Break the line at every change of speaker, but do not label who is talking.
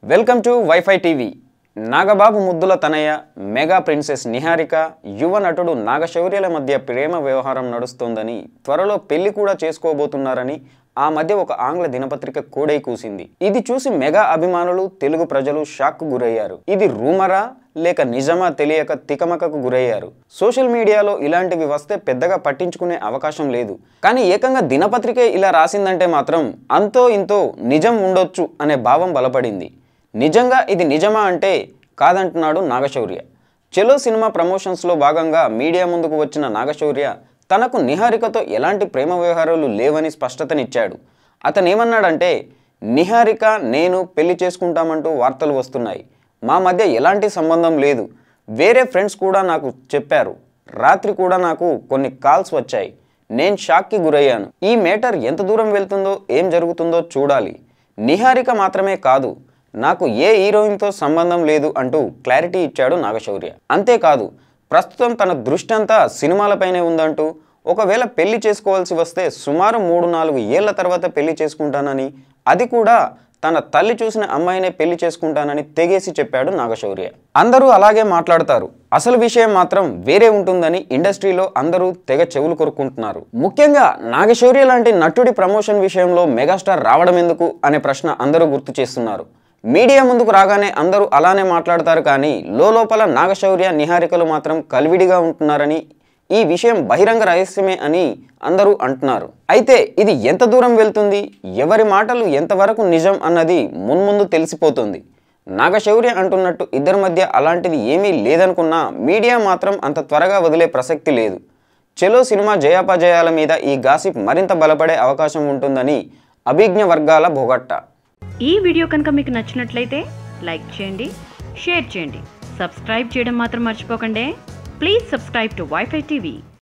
welcome to WiFi TV Nagababu ముద్దుల తనయ్య mega princess Niharika యువ నటుడు నాగశౌర్యల మధ్య ప్రేమ వ్యవహారం నడుస్తోందని త్వరలో పెళ్లి కూడా చేసుకోబోతున్నారని ఆ మధ్య ఒక ఆంగ్ల దినపత్రిక కోడై కూసింది ఇది చూసి మెగా అభిమానులు తెలుగు ప్రజలు షాక్కు గురయ్యారు ఇది రూమరా లేక నిజమా తెలియక తికమకకు గురయ్యారు సోషల్ మీడియాలో ఇలాంటివి వస్తే పెద్దగా పట్టించుకునే అవకాశం లేదు కానీ ఏకంగా దినపత్రికే ఇలా రాసిందంటే మాత్రం అంతో ఇంతో నిజం ఉండొచ్చు అనే భావం బలపడింది నిజంగా ఇది నిజమా అంటే కాదంటున్నాడు నాగశౌర్య చెలో సినిమా ప్రమోషన్స్లో భాగంగా మీడియా ముందుకు వచ్చిన నాగశౌర్య తనకు నిహారికతో ఎలాంటి ప్రేమ వ్యవహారాలు లేవని స్పష్టతనిచ్చాడు అతను ఏమన్నాడంటే నిహారిక నేను పెళ్లి చేసుకుంటామంటూ వార్తలు వస్తున్నాయి మా మధ్య ఎలాంటి సంబంధం లేదు వేరే ఫ్రెండ్స్ కూడా నాకు చెప్పారు రాత్రి కూడా నాకు కొన్ని కాల్స్ వచ్చాయి నేను షాక్కి గురయ్యాను ఈ మేటర్ ఎంత దూరం వెళ్తుందో ఏం జరుగుతుందో చూడాలి నిహారిక మాత్రమే కాదు నాకు ఏ హీరోయిన్తో సంబంధం లేదు అంటూ క్లారిటీ ఇచ్చాడు నాగశౌర్య అంతేకాదు ప్రస్తుతం తన దృష్టి అంతా సినిమాలపైనే ఉందంటూ ఒకవేళ పెళ్లి చేసుకోవాల్సి వస్తే సుమారు మూడు నాలుగు ఏళ్ల తర్వాత పెళ్లి చేసుకుంటానని అది కూడా తన తల్లి చూసిన అమ్మాయినే పెళ్లి చేసుకుంటానని తెగేసి చెప్పాడు నాగశౌర్య అందరూ అలాగే మాట్లాడతారు అసలు విషయం మాత్రం వేరే ఉంటుందని ఇండస్ట్రీలో అందరూ తెగ చెవులు కొరుక్కుంటున్నారు ముఖ్యంగా నాగశౌర్య లాంటి నటుడి ప్రమోషన్ విషయంలో మెగాస్టార్ రావడం ఎందుకు అనే ప్రశ్న అందరూ గుర్తు చేస్తున్నారు మీడియా ముందుకు రాగానే అందరూ అలానే మాట్లాడతారు కానీ లోపల నాగశౌర్య నిహారికలు మాత్రం కలివిడిగా ఉంటున్నారని ఈ విషయం బహిరంగ రహస్యమే అని అందరూ అంటున్నారు అయితే ఇది ఎంత దూరం వెళ్తుంది ఎవరి మాటలు ఎంతవరకు నిజం అన్నది మున్ముందు తెలిసిపోతుంది నాగశౌర్య అంటున్నట్టు ఇద్దరి మధ్య అలాంటిది ఏమీ లేదనుకున్నా మీడియా మాత్రం అంత త్వరగా వదిలే ప్రసక్తి లేదు చెలో సినిమా జయాపజయాల మీద ఈ గాసిప్ మరింత బలపడే అవకాశం ఉంటుందని అభిజ్ఞ వర్గాల బొగట్ట
ఈ వీడియో కనుక మీకు నచ్చినట్లయితే లైక్ చేయండి షేర్ చేయండి సబ్స్క్రైబ్ చేయడం మాత్రం మర్చిపోకండి please subscribe to WiFi TV